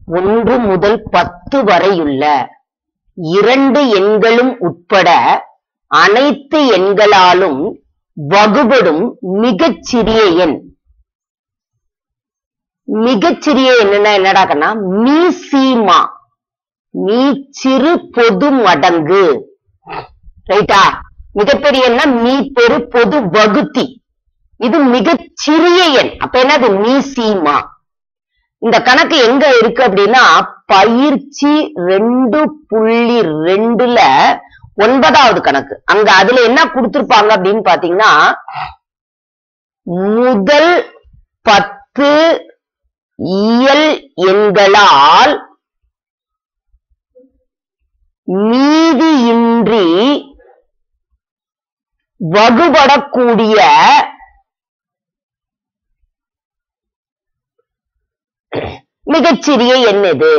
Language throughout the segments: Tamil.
ஒன்று முதல் பத்து வரையுள்ள இரண்டு எண்களும் உட்பட அனைத்து எண்களாலும் வகுபடும் மிகச்சிறிய எண் மிகச்சிறிய எண்ணுன்னா என்னடாக்கன்னா மீசீமா மீ சிறு பொது மடங்கு ரைட்டா மிகப்பெரிய எண்ணா மீ பெரு பொது வகுத்தி இது மிகச்சிறிய எண் அப்ப என்னது மீசீமா இந்த கணக்கு எங்க இருக்கு அப்படின்னா பயிற்சி ரெண்டு புள்ளி ரெண்டுல ஒன்பதாவது கணக்கு அங்க அதுல என்ன கொடுத்திருப்பாங்க அப்படின்னு பாத்தீங்கன்னா முதல் பத்து இயல் எண்களால் மீதியின்றி வகுபடக்கூடிய மிகச்சிறிய எண் எது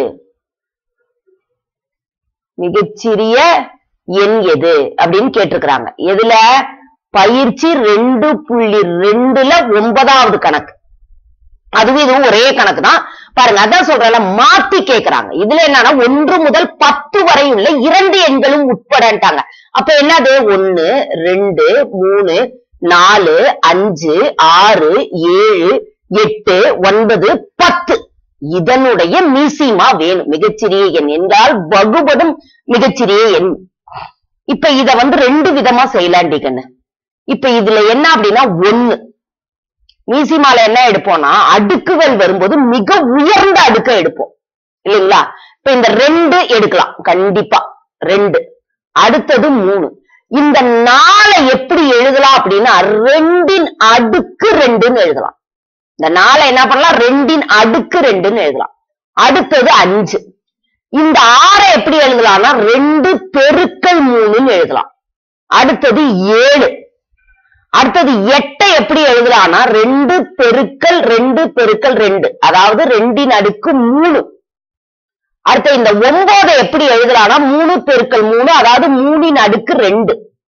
மிகச்சிறிய எண் எது அப்படின்னு கேட்டிருக்கிறாங்க எதுல பயிற்சி ரெண்டு புள்ளி ரெண்டுல ஒன்பதாவது கணக்கு அதுவும் இதுவும் ஒரே கணக்கு தான் பாருங்க அதான் சொல்றேன் மாத்தி கேக்குறாங்க இதுல என்னன்னா ஒன்று முதல் பத்து வரை உள்ள இரண்டு எண்களும் உட்படன்ட்டாங்க அப்ப என்னது ஒன்னு ரெண்டு மூணு நாலு அஞ்சு ஆறு ஏழு எட்டு ஒன்பது பத்து இதனுடைய மீசிமா வேணும் மிகச்சிறிய எண் என்றால் வகுபடும் மிகச்சிறிய எண் இப்ப இத வந்து ரெண்டு விதமா செய்யலாண்டிக்கன்னு இப்ப இதுல என்ன அப்படின்னா ஒண்ணு மீசிமால என்ன எடுப்போம்னா அடுக்குகள் வரும்போது மிக உயர்ந்த அடுக்கை எடுப்போம் இல்லைங்களா இப்ப இந்த ரெண்டு எடுக்கலாம் கண்டிப்பா ரெண்டு அடுத்தது மூணு இந்த நாளை எப்படி எழுதலாம் அப்படின்னா ரெண்டின் அடுக்கு ரெண்டுன்னு எழுதலாம் இந்த நாளை என்ன பண்ணலாம் ரெண்டின் அடுக்கு ரெண்டுன்னு எழுதலாம் அடுத்தது அஞ்சு இந்த ஆறை எப்படி எழுதலாம்னா ரெண்டு பெருக்கல் மூணுன்னு எழுதலாம் அடுத்தது ஏழு அடுத்தது எட்டை எப்படி எழுதலாம்னா ரெண்டு பெருக்கல் ரெண்டு பெருக்கல் ரெண்டு அதாவது ரெண்டின் அடுக்கு மூணு அடுத்து இந்த ஒன்பதை எப்படி எழுதலாம்னா மூணு பெருக்கல் மூணு அதாவது மூணின் அடுக்கு ரெண்டு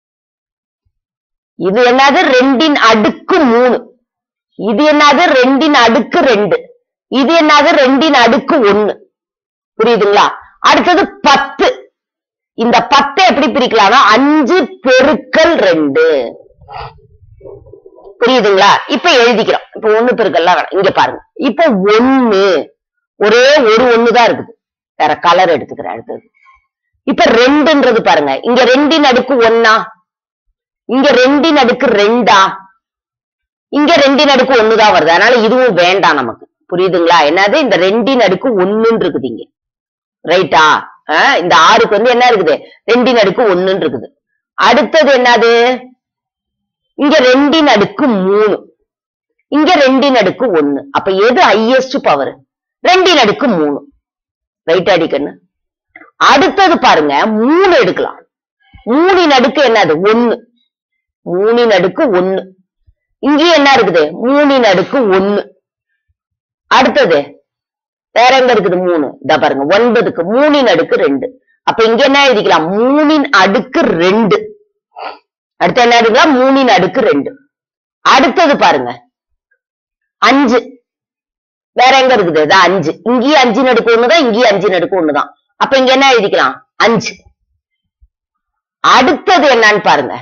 இது என்னது ரெண்டின் அடுக்கு மூணு இது என்னது ரெண்டின் அடுக்கு ரெண்டு இது என்னது ரெண்டின் அடுக்கு ஒண்ணு புரியுதுங்களா அடுத்தது பத்து இந்த பத்தை எப்படி பிரிக்கலாம்னா அஞ்சு பெருக்கல் ரெண்டு புரியுதுங்களா இப்ப எழுதிக்கிறோம் இப்ப ஒண்ணு பெருக்கல்லாம் வேணாம் இங்க பாருங்க இப்ப ஒண்ணு ஒரே ஒரு ஒண்ணுதான் இருக்குது வேற கலர் எடுத்துக்கிறேன் அடுத்தது இப்ப ரெண்டுன்றது பாருங்க இங்க ரெண்டின் அடுக்கு ஒன்னா இங்க ரெண்டின் அடுக்கு ரெண்டா இங்க ரெண்டின் அடுக்கு ஒண்ணுதான் வருது அதனால இதுவும் வேண்டாம் நமக்கு புரியுதுங்களா என்னது இந்த ரெண்டின் அடுக்கு ஒண்ணுன்னு இருக்குது இங்க ரைட்டா இந்த ஆறுக்கு வந்து என்ன இருக்குது ரெண்டின் அடுக்கு ஒண்ணுன்னு இருக்குது அடுத்தது என்னது இங்க ரெண்டின் அடுக்கு மூணு இங்க ரெண்டின் அடுக்கு ஒண்ணு அப்ப எது ஹையஸ்ட் பவர் ரெண்டின் அடுக்கு மூணு ரைட் அடிக்கண்ணு அடுத்தது பாருங்க மூணு எடுக்கலாம் மூணின் அடுக்கு என்னது ஒண்ணு மூணின் அடுக்கு ஒண்ணு இங்கேயும் என்ன இருக்குது மூணின் அடுக்கு ஒண்ணு அடுத்தது வேற எங்க இருக்குது மூணு இதா பாருங்க ஒன்பதுக்கு மூணின் அடுக்கு ரெண்டு அப்ப இங்க என்ன எழுதிக்கலாம் மூணின் அடுக்கு ரெண்டு அடுத்து என்ன எடுக்கலாம் மூணின் அடுக்கு ரெண்டு அடுத்தது பாருங்க அஞ்சு வேற எங்க இருக்குது இதா அஞ்சு இங்கேயும் அஞ்சு நடுக்கு ஒண்ணுதான் இங்கேயும் அஞ்சு நடுக்கு ஒண்ணுதான் அப்ப இங்க என்ன எழுதிக்கலாம் அஞ்சு அடுத்தது என்னன்னு பாருங்க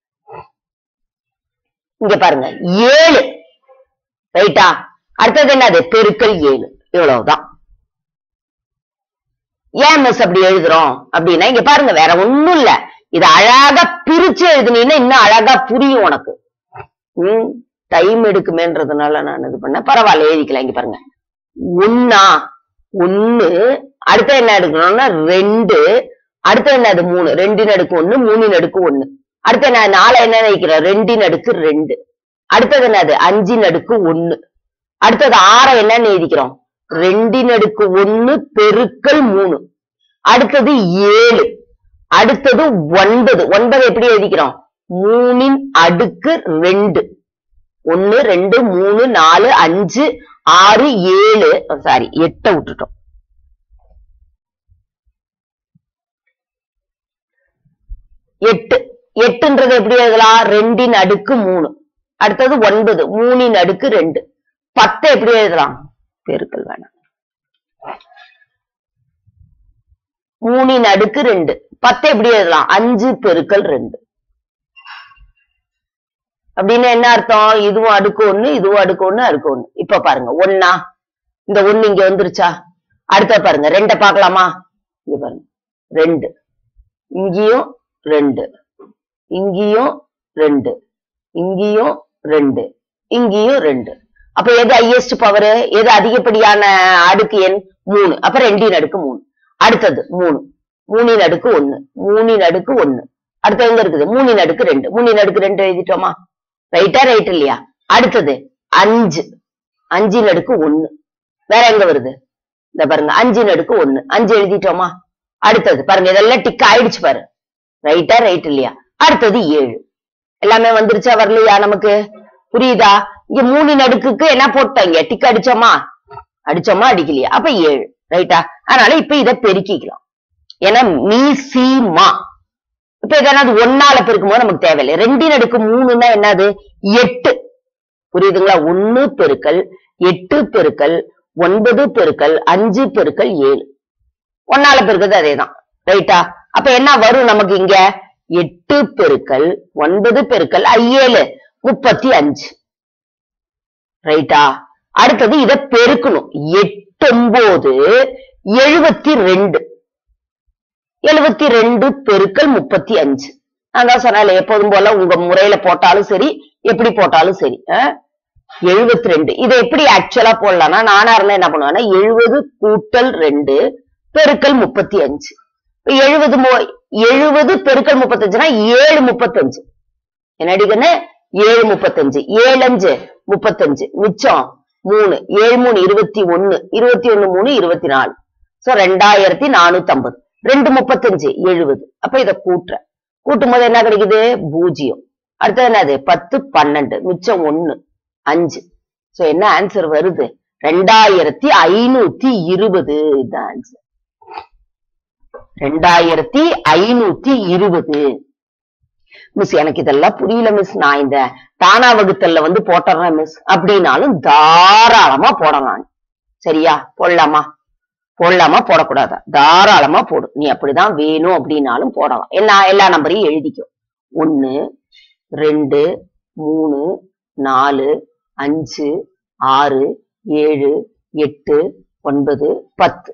இங்க பாருங்க ஏழு ரைட்டா அடுத்தது என்னது பெருக்கல் ஏழு இவ்வளவுதான் ஏன் மிஸ் அப்படி எழுதுறோம் அப்படின்னா இங்க பாருங்க வேற ஒண்ணும் இல்ல இது அழகா பிரிச்சு எழுதுனீங்கன்னா இன்னும் அழகா புரியும் உனக்கு ம் டைம் எடுக்குமேன்றதுனால நான் இது பண்ண பரவாயில்ல எழுதிக்கலாம் இங்க பாருங்க ஒன்னா ஒண்ணு அடுத்த என்ன எடுக்கணும்னா ரெண்டு அடுத்த என்னது மூணு ரெண்டின் அடுக்கு ஒண்ணு மூணின் அடுக்கு ஒண்ணு அடுத்த என்ன நாலு என்ன நினைக்கிறேன் ரெண்டின் அடுக்கு ரெண்டு அடுத்தது என்னது அஞ்சின் அடுக்கு ஒண்ணு அடுத்தது ஆற என்னன்னு எழுதிக்கிறோம் ரெண்டின் அடுக்கு ஒண்ணு பெருக்கல் மூணு அடுத்தது ஏழு அடுத்தது ஒன்பது ஒன்பது எப்படி எழுதிக்கிறோம் மூணின் அடுக்கு ரெண்டு ஒன்னு ரெண்டு மூணு நாலு அஞ்சு ஆறு ஏழு சாரி எட்ட விட்டுட்டோம் எட்டு எட்டுன்றது எப்படி எழுதலாம் ரெண்டின் அடுக்கு மூணு அடுத்தது ஒன்பது மூணின் அடுக்கு ரெண்டு பத்தை எப்படி எழுதலாம் பெருக்கல் வேணாம் மூணின் அடுக்கு ரெண்டு பத்து எப்படி எழுதலாம் அஞ்சு பெருக்கல் ரெண்டு அப்படின்னு என்ன அர்த்தம் இதுவும் அடுக்கு ஒண்ணு இதுவும் அடுக்கு ஒண்ணு அடுக்கு ஒண்ணு இப்ப பாருங்க ஒன்னா இந்த ஒண்ணு இங்க வந்துருச்சா அடுத்த பாருங்க ரெண்ட பார்க்கலாமா இங்க பாருங்க ரெண்டு இங்கேயும் ரெண்டு இங்கேயும் ரெண்டு இங்கேயும் ரெண்டு இங்கேயும் ரெண்டு அப்ப எது ஹையஸ்ட் பவர் எது அதிகப்படியான அடுக்கு எண் மூணு அப்ப ரெண்டின் அடுக்கு மூணு அடுத்தது மூணு மூணின் அடுக்கு ஒண்ணு மூணின் அடுக்கு ஒண்ணு அடுத்தது எங்க இருக்குது மூணின் அடுக்கு ரெண்டு மூணின் அடுக்கு ரெண்டு எழுதிட்டோமா ரைட்டா ரைட் இல்லையா அடுத்தது அஞ்சு அஞ்சின் அடுக்கு ஒண்ணு வேற எங்க வருது இந்த பாருங்க அஞ்சின் அடுக்கு ஒண்ணு அஞ்சு எழுதிட்டோமா அடுத்தது பாருங்க இதெல்லாம் டிக் ஆயிடுச்சு பாரு ரைட்டா ரைட் இல்லையா அடுத்தது ஏழு எல்லாமே வந்துருச்சா வரலையா நமக்கு புரியுதா இங்க மூணின் அடுக்குக்கு என்ன போட்டாங்க டிக் அடிச்சோமா அடிச்சோமா அடிக்கலையா அப்ப ஏழு ரைட்டா அதனால இப்ப இத பெருக்கிக்கலாம் ஏன்னா மீ சி மா இப்ப இதனாவது ஒன்னால பெருக்கும் போது நமக்கு தேவையில்லை ரெண்டின் அடுக்கு மூணுன்னா என்னது எட்டு புரியுதுங்களா ஒண்ணு பெருக்கல் எட்டு பெருக்கல் ஒன்பது பெருக்கல் அஞ்சு பெருக்கல் ஏழு ஒன்னால பெருக்கிறது அதேதான் ரைட்டா அப்ப என்ன வரும் நமக்கு இங்க எட்டு பெருக்கல் ஒன்பது பெருக்கல் ஐ, ஏழு முப்பத்தி அஞ்சு ரைட்டா அடுத்தது இத பெருக்கணும் எட்டொன்பது எழுபத்தி ரெண்டு எழுபத்தி ரெண்டு பெருக்கல் முப்பத்தி அஞ்சு நான் தான் சொன்னேன் எப்போதும் போல உங்க முறையில போட்டாலும் சரி எப்படி போட்டாலும் சரி எழுபத்தி ரெண்டு இதை எப்படி ஆக்சுவலா போடலாம்னா நானா இருந்தா என்ன பண்ணுவேன்னா எழுபது கூட்டல் ரெண்டு பெருக்கல் முப்பத்தி அஞ்சு எழுபது எழுபது பெருக்கல் முப்பத்தஞ்சுனா ஏழு முப்பத்தஞ்சு என்னடிக்கன்னு ஏழு முப்பத்தஞ்சு ஏழு அஞ்சு முப்பத்தஞ்சு மிச்சம் மூணு ஏழு மூணு இருபத்தி ஒண்ணு இருபத்தி ஒண்ணு மூணு இருபத்தி நாலு சோ ரெண்டாயிரத்தி நானூத்தி ஐம்பது ரெண்டு முப்பத்தஞ்சு எழுபது அப்ப இத கூட்டுற கூட்டும் போது என்ன கிடைக்குது பூஜ்ஜியம் அடுத்தது என்னது பத்து பன்னெண்டு மிச்சம் ஒண்ணு அஞ்சு சோ என்ன ஆன்சர் வருது ரெண்டாயிரத்தி ஐநூத்தி இருபது இதுதான் ஆன்சர் ரெண்டாயிரத்தி ஐநூத்தி இருபது மிஸ் எனக்கு இதெல்லாம் புரியல மிஸ் நான் இந்த தானா வகுத்தல்ல வந்து போட்டுறேன் மிஸ் அப்படின்னாலும் தாராளமா போடலாம் சரியா போடலாமா போடலாமா போடக்கூடாதா தாராளமா போடு நீ அப்படிதான் வேணும் அப்படின்னாலும் போடலாம் எல்லா எல்லா நம்பரையும் எழுதிக்கும் ஒன்னு ரெண்டு மூணு நாலு அஞ்சு ஆறு ஏழு எட்டு ஒன்பது பத்து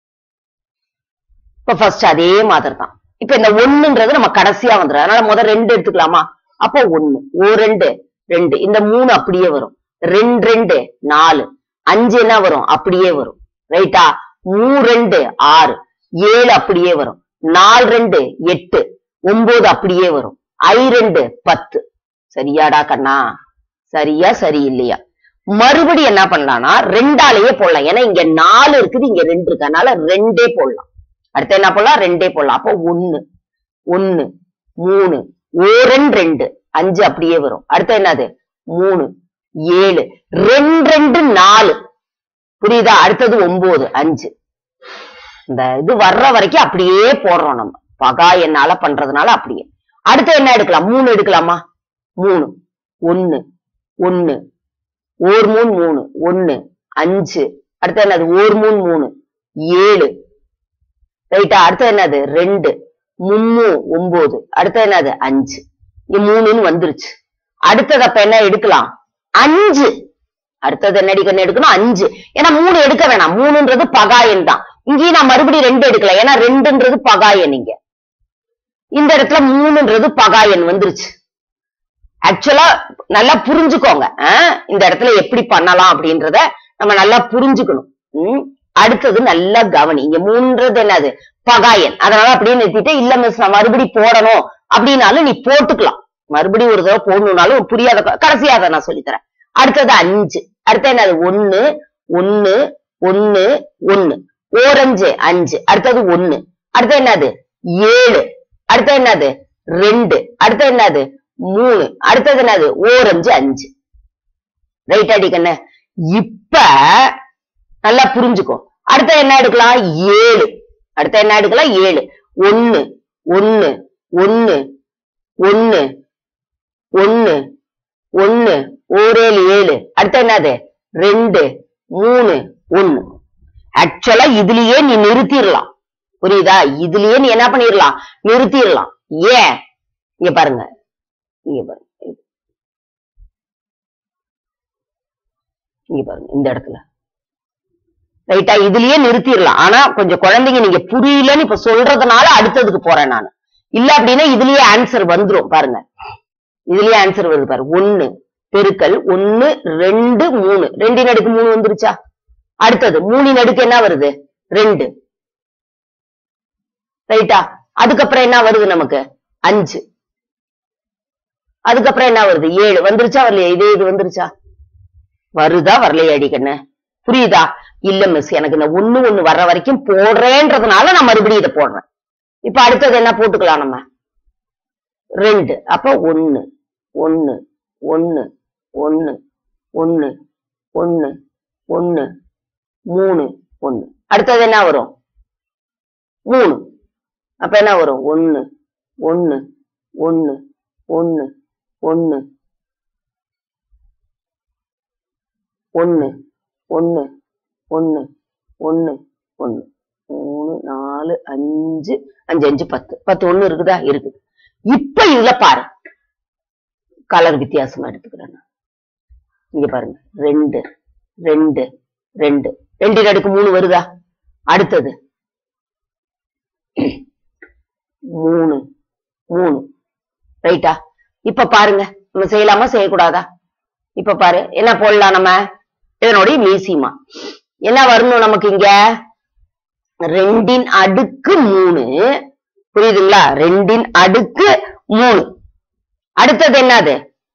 இப்ப ஃபர்ஸ்ட் அதே மாதிரி தான் இப்ப இந்த ஒண்ணுன்றது நம்ம கடைசியா வந்துடும் அதனால முதல் ரெண்டு எடுத்துக்கலாமா அப்போ ஒண்ணு ஓ ரெண்டு ரெண்டு இந்த மூணு அப்படியே வரும் ரெண்டு ரெண்டு நாலு அஞ்சு என்ன வரும் அப்படியே வரும் ரைட்டா மூ ரெண்டு ஆறு ஏழு அப்படியே வரும் நாலு ரெண்டு எட்டு ஒன்பது அப்படியே வரும் ஐ ரெண்டு பத்து சரியாடா கண்ணா சரியா சரி இல்லையா மறுபடி என்ன பண்ணலாம்னா ரெண்டாலேயே போடலாம் ஏன்னா இங்க நாலு இருக்குது இங்க ரெண்டு இருக்கு அதனால ரெண்டே போடலாம் அடுத்து என்ன போடலாம் ரெண்டே போடலாம் அப்போ ஒண்ணு ஒண்ணு மூணு ஓரன் ரெண்டு அஞ்சு அப்படியே வரும் அடுத்து என்னது மூணு ஏழு ரெண்டு ரெண்டு நாலு புரியுதா அடுத்தது ஒன்பது அஞ்சு இந்த இது வர்ற வரைக்கும் அப்படியே போடுறோம் நம்ம பகா என்னால பண்றதுனால அப்படியே அடுத்து என்ன எடுக்கலாம் மூணு எடுக்கலாமா மூணு ஒண்ணு ஒண்ணு ஓர் மூணு மூணு ஒண்ணு அஞ்சு அடுத்து என்னது ஓர் மூணு மூணு ஏழு ரைட்டா அடுத்து என்னது ரெண்டு மும்மூ ஒன்பது அடுத்து என்னது அஞ்சு இங்க மூணுன்னு வந்துருச்சு அடுத்தது அப்ப என்ன எடுக்கலாம் அஞ்சு அடுத்தது என்ன எடுக்கணும் எடுக்கணும் அஞ்சு ஏன்னா மூணு எடுக்க வேணாம் மூணுன்றது பகாயன் தான் இங்கேயும் நான் மறுபடியும் ரெண்டு எடுக்கல ஏன்னா ரெண்டுன்றது பகாயன் இங்க இந்த இடத்துல மூணுன்றது பகாயன் வந்துருச்சு ஆக்சுவலா நல்லா புரிஞ்சுக்கோங்க ஆஹ் இந்த இடத்துல எப்படி பண்ணலாம் அப்படின்றத நம்ம நல்லா புரிஞ்சுக்கணும் உம் அடுத்தது நல்லா கவனி இங்க மூன்றது என்னது பகாயன் அதனால அப்படியே நிறுத்திட்டு இல்ல மிஸ் நான் மறுபடி போடணும் அப்படின்னாலும் நீ போட்டுக்கலாம் மறுபடியும் ஒரு தடவை போடணும்னாலும் புரியாத க- கடைசியா அதை நான் சொல்லித்தரேன் அடுத்தது அஞ்சு அடுத்து என்னது ஒண்ணு ஒண்ணு ஒண்ணு ஒண்ணு ஓரஞ்சு அஞ்சு அடுத்தது ஒண்ணு அடுத்து என்னது ஏழு அடுத்து என்னது ரெண்டு அடுத்து என்னது மூணு அடுத்தது என்னது ஓரஞ்சு அஞ்சு ரைட் அடிக்கண்ண இப்ப நல்லா புரிஞ்சுக்கோ அடுத்த என்ன எடுக்கலாம் ஏழு அடுத்த என்ன எடுக்கலாம் ஏழு ஒண்ணு ஒண்ணு ஒண்ணு ஒண்ணு ஒண்ணு ஒண்ணு ஓரேழு ஏழு அடுத்து என்னது ரெண்டு மூணு ஒண்ணு ஆக்சுவலா இதுலயே நீ நிறுத்திடலாம் புரியுதா இதுலயே நீ என்ன பண்ணிடலாம் நிறுத்திடலாம் ஏன் இங்க பாருங்க இங்க பாருங்க இங்க பாருங்க இந்த இடத்துல ரைட்டா இதுலயே நிறுத்திடலாம் ஆனா கொஞ்சம் குழந்தைங்க நீங்க புரியலன்னு இப்ப சொல்றதுனால அடுத்ததுக்கு போறேன் நான் இல்ல அப்படின்னா இதுலயே ஆன்சர் வந்துரும் பாருங்க இதுலயே ஆன்சர் வருது பாரு ஒண்ணு பெருக்கல் ஒண்ணு ரெண்டு மூணு ரெண்டின் அடுக்கு மூணு வந்துருச்சா அடுத்தது மூணின் அடுக்கு என்ன வருது ரெண்டு ரைட்டா அதுக்கப்புறம் என்ன வருது நமக்கு அஞ்சு அதுக்கப்புறம் என்ன வருது ஏழு வந்துருச்சா வரலையா இதே இது வந்துருச்சா வருதா வரலையா அடிக்கண்ணு புரியுதா இல்ல மிஸ் எனக்கு இந்த ஒண்ணு ஒண்ணு வர்ற வரைக்கும் போடுறேன்றதுனால நான் மறுபடியும் இதை போடுறேன் இப்ப அடுத்தது என்ன போட்டுக்கலாம் நம்ம ரெண்டு அப்ப ஒண்ணு ஒண்ணு ஒண்ணு ஒண்ணு ஒண்ணு ஒண்ணு ஒண்ணு மூணு ஒண்ணு அடுத்தது என்ன வரும் மூணு அப்ப என்ன வரும் ஒண்ணு ஒண்ணு ஒண்ணு ஒண்ணு ஒண்ணு ஒண்ணு ஒண்ணு ஒண்ணு ஒண்ணு ஒண்ணு மூணு நாலு அஞ்சு அஞ்சு அஞ்சு பத்து பத்து ஒண்ணு இருக்குதா இருக்குது இப்ப இதுல பாரு கலர் வித்தியாசமா எடுத்துக்கிறேன் நான். இங்க பாருங்க ரெண்டு ரெண்டு ரெண்டு ரெண்டின் அடுக்கு மூணு வருதா அடுத்தது மூணு மூணு ரைட்டா இப்ப பாருங்க நம்ம செய்யலாமா செய்யக்கூடாதா இப்ப பாரு என்ன போடலாம் நம்ம இதனுடைய மீசிமா என்ன வரணும் நமக்கு இங்க ரெண்டின் அடுக்கு மூணு புரியுதுங்களா ரெண்டின் அடுக்கு மூணு அடுத்தது என்னது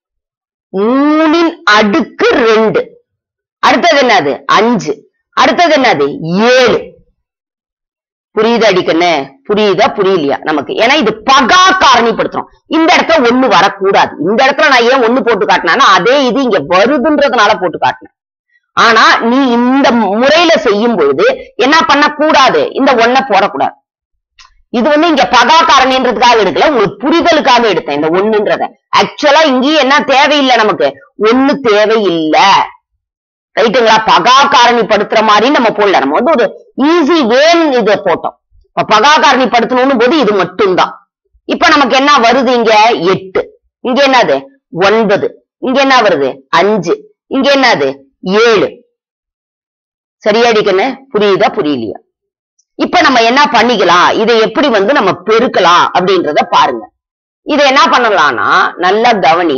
மூணின் அடுக்கு ரெண்டு அடுத்தது என்னது அஞ்சு அடுத்தது என்னது ஏழு புரியுதா அடிக்கண்ணு புரியுதா புரியலையா நமக்கு ஏன்னா இது பகா காரணிப்படுத்துறோம் இந்த இடத்துல ஒண்ணு வரக்கூடாது இந்த இடத்துல நான் ஏன் ஒண்ணு போட்டு காட்டினா அதே இது இங்க வருதுன்றதுனால போட்டு காட்டினேன் ஆனா நீ இந்த முறையில செய்யும் பொழுது என்ன பண்ணக்கூடாது இந்த ஒன்ன போடக்கூடாது இது வந்து இங்க பகா காரணின்றதுக்காக எடுக்கல உங்களுக்கு புரிதலுக்காக எடுத்தேன் இந்த ஒண்ணுன்றத ஆக்சுவலா இங்கேயும் என்ன தேவையில்லை நமக்கு ஒண்ணு தேவையில்லை ரைட்டுங்களா பகா காரணிப்படுத்துற மாதிரி நம்ம போடல நம்ம வந்து ஒரு ஈஸி வேன்னு இதை போட்டோம் இப்ப பகா காரணிப்படுத்தணும் போது இது மட்டும்தான் இப்ப நமக்கு என்ன வருது இங்க எட்டு இங்க என்னது ஒன்பது இங்க என்ன வருது அஞ்சு இங்க என்னது ஏழு சரியாடிக்கண்ணு புரியுதா புரியலையா இப்ப நம்ம என்ன பண்ணிக்கலாம் இதை எப்படி வந்து நம்ம பெருக்கலாம் அப்படின்றத பாருங்க இதை என்ன பண்ணலாம்னா நல்லா கவனி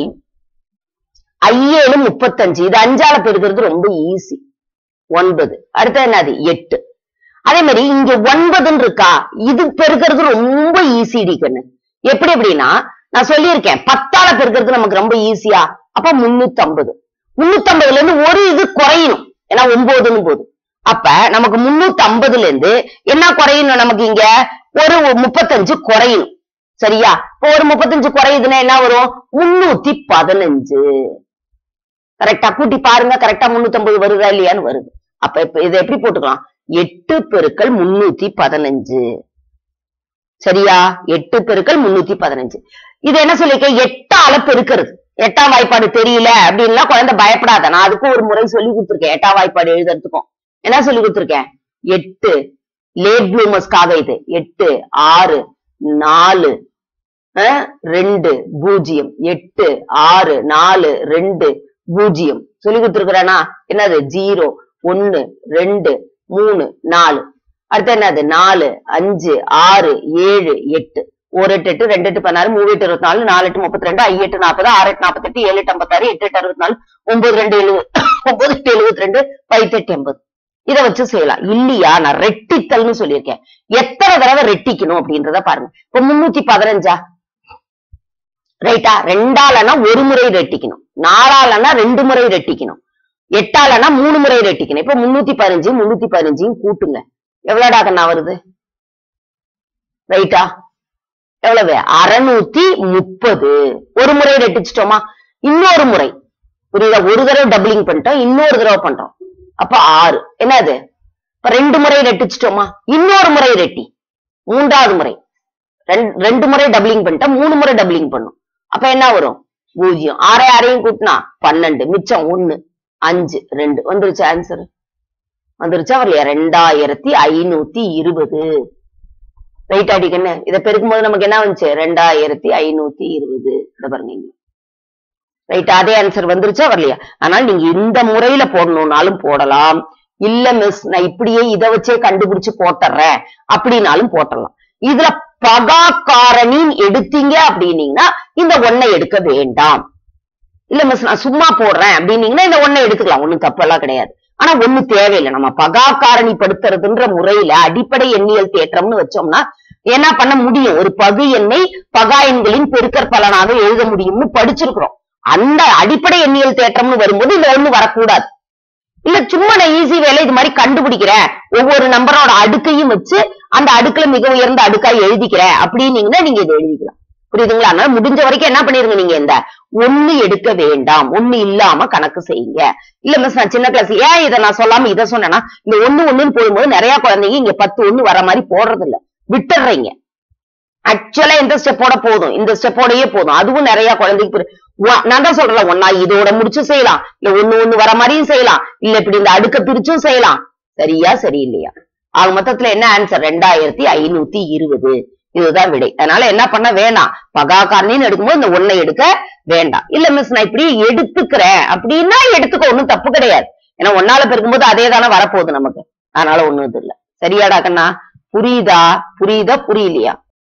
ஐயேழு முப்பத்தஞ்சு இது அஞ்சால பெருக்கிறது ரொம்ப ஈஸி ஒன்பது அடுத்தது என்னது எட்டு அதே மாதிரி இங்க ஒன்பதுன்னு இருக்கா இது பெருக்கிறது ரொம்ப ஈஸி கண்ணு எப்படி அப்படின்னா நான் சொல்லியிருக்கேன் பத்தால பெருக்கிறது நமக்கு ரொம்ப ஈஸியா அப்ப முன்னூத்தி ஐம்பது முன்னூத்தி ஐம்பதுல இருந்து ஒரு இது குறையணும் ஏன்னா ஒன்பதுன்னு போது அப்ப நமக்கு முன்னூத்தி ஐம்பதுல இருந்து என்ன குறையணும் நமக்கு இங்க ஒரு முப்பத்தஞ்சு குறையணும் சரியா இப்போ ஒரு முப்பத்தஞ்சு குறையுதுன்னா என்ன வரும் முன்னூத்தி பதினஞ்சு கரெக்டா கூட்டி பாருங்க கரெக்டா முன்னூத்தி ஐம்பது வருதா இல்லையான்னு வருது அப்ப இப்ப இதை எப்படி போட்டுக்கலாம் எட்டு பெருக்கல் முன்னூத்தி பதினஞ்சு சரியா எட்டு பெருக்கல் முன்னூத்தி பதினஞ்சு இது என்ன சொல்லிருக்கேன் எட்டால பெருக்கிறது எட்டாம் வாய்ப்பாடு தெரியல அப்படின்லாம் குழந்தை பயப்படாத நான் அதுக்கும் ஒரு முறை சொல்லி கொடுத்துருக்கேன் எட்டாம் வாய்ப்பாடு எழுதுறதுக்கும் என்ன சொல்லி கொடுத்துருக்கேன் எட்டு லேட் ப்ளூமர்ஸ்க்காக இது எட்டு ஆறு நாலு அஹ், ரெண்டு பூஜ்ஜியம் எட்டு ஆறு நாலு ரெண்டு பூஜ்ஜியம் சொல்லி கொடுத்துருக்கிறேனா என்னது ஜீரோ ஒன்னு ரெண்டு மூணு நாலு அடுத்து என்னது நாலு அஞ்சு ஆறு ஏழு எட்டு ஒரு எட்டு எட்டு ரெண்டு எட்டு பதினாறு மூணு எட்டு இருபத்தி நாலு நாலு எட்டு முப்பத்தி ரெண்டு ஐ எட்டு நாற்பது ஆறு எட்டு நாற்பத்தெட்டு ஏழு எட்டு ஐம்பத்தாறு எட்டு எட்டு அறுபத்தி நாலு ஒன்பது ரெண்டு எழுபது ஒன்பது எட்டு எழுபத்தி ரெண்டு பைத்தெட்டு எண்பது இதை வச்சு செய்யலாம் இல்லையா நான் ரெட்டித்தல்னு சொல்லியிருக்கேன் எத்தனை தடவை ரெட்டிக்கணும் அப்படின்றத பாருங்க இப்ப முன்னூத்தி பதினஞ்சா ரைட்டா ரெண்டாலனா ஒரு முறை ரெட்டிக்கணும் நாலாலனா ரெண்டு முறை ரெட்டிக்கணும் எட்டாலனா மூணு முறை ரெட்டிக்கணும் இப்ப முன்னூத்தி பதினஞ்சு முன்னூத்தி பதினஞ்சையும் கூட்டுங்க எவ்வளவுடா கண்ணா வருது ரைட்டா எவ்வளவு அறுநூத்தி முப்பது ஒரு முறை ரெட்டிச்சிட்டோமா இன்னொரு முறை புரியுதா ஒரு தடவை டபுளிங் பண்ணிட்டோம் இன்னொரு தடவை பண்றோம் அப்ப ஆறு என்னது இப்ப ரெண்டு முறை ரெட்டிச்சிட்டோமா இன்னொரு முறை ரெட்டி மூன்றாவது முறை ரெண்டு ரெண்டு முறை டபுளிங் பண்ணிட்டா மூணு முறை டபுளிங் பண்ணும் அப்ப என்ன வரும் பூஜ்ஜியம் ஆறே ஆறையும் கூட்டினா பன்னெண்டு மிச்சம் ஒண்ணு அஞ்சு ரெண்டு வந்துருச்சு ஆன்சர் வந்துருச்சா வரலையா ரெண்டாயிரத்தி ஐநூத்தி இருபது ரைட் அடிக்கன்னு இதை பெருக்கும் போது நமக்கு என்ன வந்துச்சு ரெண்டாயிரத்தி ஐநூத்தி இருபது இதை பாருங்க இங்க ரைட் அதே ஆன்சர் வந்துருச்சா வரலையா அதனால நீங்க இந்த முறையில போடணும்னாலும் போடலாம் இல்ல மிஸ் நான் இப்படியே இதை வச்சே கண்டுபிடிச்சு போட்டுறேன் அப்படின்னாலும் போட்டுடலாம் இதுல பகா காரணின்னு எடுத்தீங்க அப்படின்னீங்கன்னா இந்த ஒன்னை எடுக்க வேண்டாம் இல்ல மிஸ் நான் சும்மா போடுறேன் அப்படின்னீங்கன்னா இந்த ஒன்னை எடுத்துக்கலாம் ஒண்ணும் தப்பெல்லாம் கிடையாது ஆனா ஒண்ணு தேவையில்லை நம்ம பகா காரணிப்படுத்துறதுன்ற முறையில அடிப்படை எண்ணியல் தேற்றம்னு வச்சோம்னா என்ன பண்ண முடியும் ஒரு பகு எண்ணை பகா எண்களின் பெருக்கற் பலனாக எழுத முடியும்னு படிச்சிருக்கிறோம் அந்த அடிப்படை எண்ணியல் தேற்றம்னு வரும்போது இந்த ஒண்ணு வரக்கூடாது இல்ல சும்மா நான் ஈஸி வேலை இது மாதிரி கண்டுபிடிக்கிறேன் ஒவ்வொரு நம்பரோட அடுக்கையும் வச்சு அந்த அடுக்குல மிக உயர்ந்த அடுக்கா எழுதிக்கிறேன் அப்படின்னீங்கன்னா நீங்க இதை எழுதிக்கலாம் புரியுதுங்களா அதனால முடிஞ்ச வரைக்கும் என்ன பண்ணிருங்க நீங்க இந்த ஒண்ணு எடுக்க வேண்டாம் ஒண்ணு இல்லாம கணக்கு செய்யுங்க இல்ல மிஸ் நான் சின்ன கிளாஸ் ஏன் இதை நான் சொல்லாம இதை சொன்னேன்னா இந்த ஒண்ணு ஒண்ணுன்னு போடும்போது நிறைய குழந்தைங்க இங்க பத்து ஒண்ணு வர மாதிரி போடுறது இல்ல விட்டுடுறீங்க ஆக்சுவலா இந்த ஸ்டெப்போட போதும் இந்த ஸ்டெப்போடயே போதும் அதுவும் நிறைய குழந்தைக்கு புரி- ஒ- நான் தான் சொல்றேன் ஒன்னா இதோட முடிச்சு செய்யலாம் இல்ல ஒண்ணு ஒண்ணு வர மாதிரியும் செய்யலாம் இல்ல இப்படி இந்த அடுக்க பிரிச்சும் செய்யலாம் சரியா சரியில்லையா ஆக மொத்தத்துல என்ன ஆன்சர் ரெண்டாயிரத்தி ஐநூத்தி இருபது இதுதான் விடை அதனால என்ன பண்ண வேணாம் பகாகாரணின்னு எடுக்கும்போது இந்த ஒன்னை எடுக்க வேண்டாம் இல்ல மிஸ் நான் இப்படி எடுத்துக்கிறேன் அப்படின்னா எடுத்துக்க ஒண்ணும் தப்பு கிடையாது ஏன்னா ஒன்னால பெருக்கும்போது அதே தானே வரப்போகுது நமக்கு அதனால ஒண்ணும் இது இல்ல சரியாடா கண்ணா புரியுதா புரியுதா புரியலையா